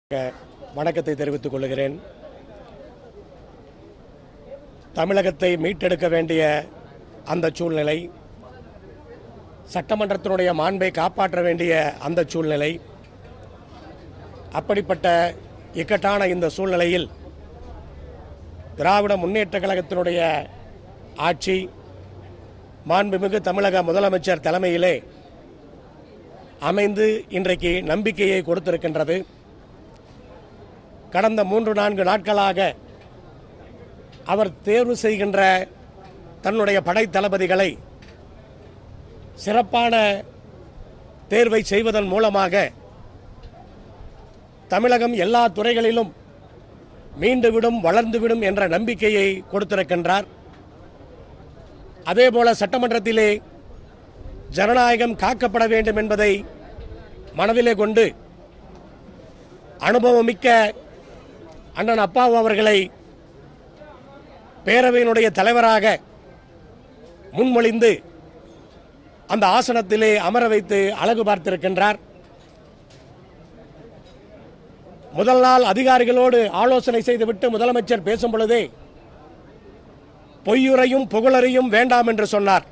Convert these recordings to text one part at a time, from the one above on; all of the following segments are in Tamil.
வணக்கத்தை தெரிவித்துக் கொள்கிறேன் தமிழகத்தை மீட்டெடுக்க வேண்டிய அந்த சூழ்நிலை சட்டமன்றத்தினுடைய மாண்பை காப்பாற்ற வேண்டிய அந்த சூழ்நிலை அப்படிப்பட்ட இக்கட்டான இந்த சூழ்நிலையில் திராவிட முன்னேற்ற கழகத்தினுடைய ஆட்சி மாண்புமிகு தமிழக முதலமைச்சர் தலைமையிலே அமைந்து இன்றைக்கு நம்பிக்கையை கொடுத்திருக்கின்றது கடந்த மூன்று நான்கு நாட்களாக அவர் தேர்வு செய்கின்ற தன்னுடைய படை தளபதிகளை சிறப்பான தேர்வை செய்வதன் மூலமாக தமிழகம் எல்லா துறைகளிலும் மீண்டுவிடும் வளர்ந்துவிடும் என்ற நம்பிக்கையை கொடுத்திருக்கின்றார் அதேபோல சட்டமன்றத்திலே ஜனநாயகம் காக்கப்பட வேண்டும் என்பதை மனதிலே கொண்டு அனுபவமிக்க அண்ணன் அப்பாவு அவர்களை பேரவையினுடைய தலைவராக முன்மொழிந்து அந்த ஆசனத்திலே அமர வைத்து அழகு பார்த்திருக்கின்றார் முதல் நாள் அதிகாரிகளோடு ஆலோசனை செய்துவிட்டு முதலமைச்சர் பேசும் பொழுதே பொய்யுரையும் புகழறையும் வேண்டாம் என்று சொன்னார்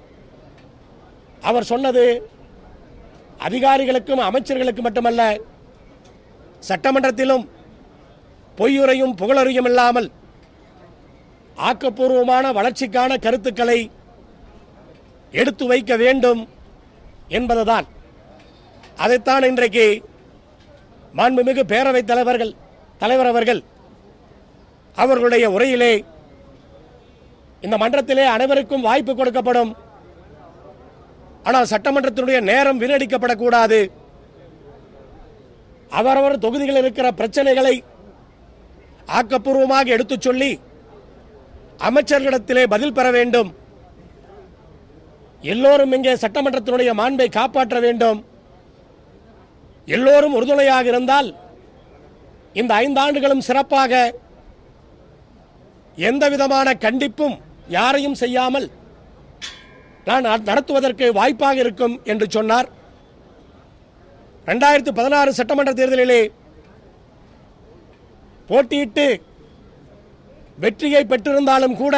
அவர் சொன்னது அதிகாரிகளுக்கும் அமைச்சர்களுக்கும் மட்டுமல்ல சட்டமன்றத்திலும் பொய்யுரையும் புகழறையும் இல்லாமல் ஆக்கப்பூர்வமான வளர்ச்சிக்கான கருத்துக்களை எடுத்து வைக்க வேண்டும் என்பதுதான் அதைத்தான் இன்றைக்கு மாண்புமிகு பேரவைத் தலைவர்கள் தலைவர் அவர்கள் அவர்களுடைய உரையிலே இந்த மன்றத்திலே அனைவருக்கும் வாய்ப்பு கொடுக்கப்படும் ஆனால் சட்டமன்றத்தினுடைய நேரம் வீணடிக்கப்படக்கூடாது அவரவர் தொகுதிகளில் இருக்கிற பிரச்சனைகளை ஆக்கப்பூர்வமாக எடுத்துச் சொல்லி அமைச்சர்களிடத்திலே பதில் பெற வேண்டும் எல்லோரும் இங்கே சட்டமன்றத்தினுடைய மாண்பை காப்பாற்ற வேண்டும் எல்லோரும் உறுதுணையாக இருந்தால் இந்த ஐந்தாண்டுகளும் சிறப்பாக எந்த விதமான கண்டிப்பும் யாரையும் செய்யாமல் நான் நடத்துவதற்கு வாய்ப்பாக இருக்கும் என்று சொன்னார் ரெண்டாயிரத்து பதினாறு சட்டமன்ற தேர்தலிலே போட்டியிட்டு வெற்றியை பெற்றிருந்தாலும் கூட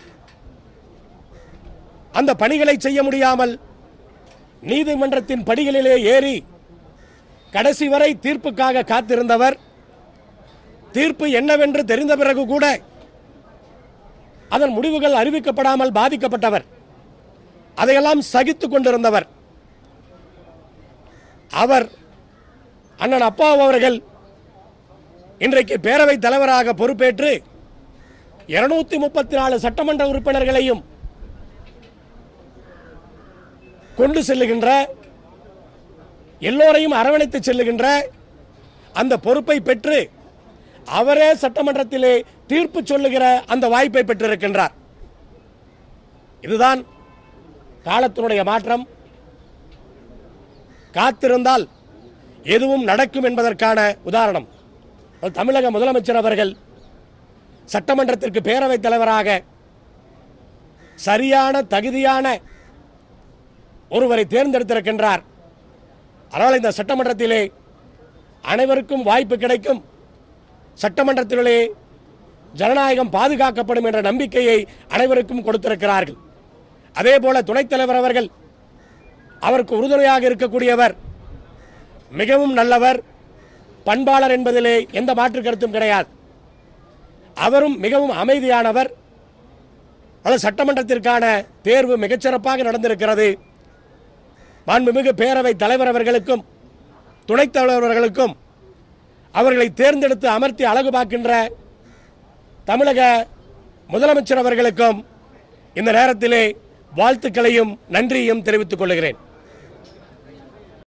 அந்த பணிகளை செய்ய முடியாமல் நீதிமன்றத்தின் படிகளிலே ஏறி கடைசி வரை தீர்ப்புக்காக காத்திருந்தவர் தீர்ப்பு என்னவென்று தெரிந்த பிறகு கூட அதன் முடிவுகள் அறிவிக்கப்படாமல் பாதிக்கப்பட்டவர் அதையெல்லாம் சகித்துக் கொண்டிருந்தவர் அவர் அண்ணன் அப்பாவு அவர்கள் இன்றைக்கு பேரவைத் தலைவராக பொறுப்பேற்று இருநூத்தி முப்பத்தி நாலு சட்டமன்ற உறுப்பினர்களையும் கொண்டு செல்லுகின்ற எல்லோரையும் அரவணைத்து செல்லுகின்ற அந்த பொறுப்பை பெற்று அவரே சட்டமன்றத்திலே தீர்ப்பு சொல்லுகிற அந்த வாய்ப்பை பெற்றிருக்கின்றார் இதுதான் காலத்தினுடைய மாற்றம் காத்திருந்தால் எதுவும் நடக்கும் என்பதற்கான உதாரணம் தமிழக முதலமைச்சர் அவர்கள் சட்டமன்றத்திற்கு பேரவைத் தலைவராக சரியான தகுதியான ஒருவரை தேர்ந்தெடுத்திருக்கின்றார் அதனால் இந்த சட்டமன்றத்திலே அனைவருக்கும் வாய்ப்பு கிடைக்கும் சட்டமன்றத்திலே ஜனநாயகம் பாதுகாக்கப்படும் என்ற நம்பிக்கையை அனைவருக்கும் கொடுத்திருக்கிறார்கள் அதே போல துணைத் தலைவர் அவர்கள் அவருக்கு உறுதுணையாக இருக்கக்கூடியவர் மிகவும் நல்லவர் பண்பாளர் என்பதிலே எந்த மாற்று கருத்தும் கிடையாது அவரும் மிகவும் அமைதியானவர் அது சட்டமன்றத்திற்கான தேர்வு மிகச்சிறப்பாக நடந்திருக்கிறது மாண்புமிகு பேரவை தலைவர் அவர்களுக்கும் துணைத் தலைவர் அவர்களுக்கும் அவர்களை தேர்ந்தெடுத்து அமர்த்தி அழகு பார்க்கின்ற தமிழக முதலமைச்சர் அவர்களுக்கும் இந்த நேரத்திலே வாழ்த்துக்களையும் நன்றியையும் தெரிவித்துக் கொள்கிறேன்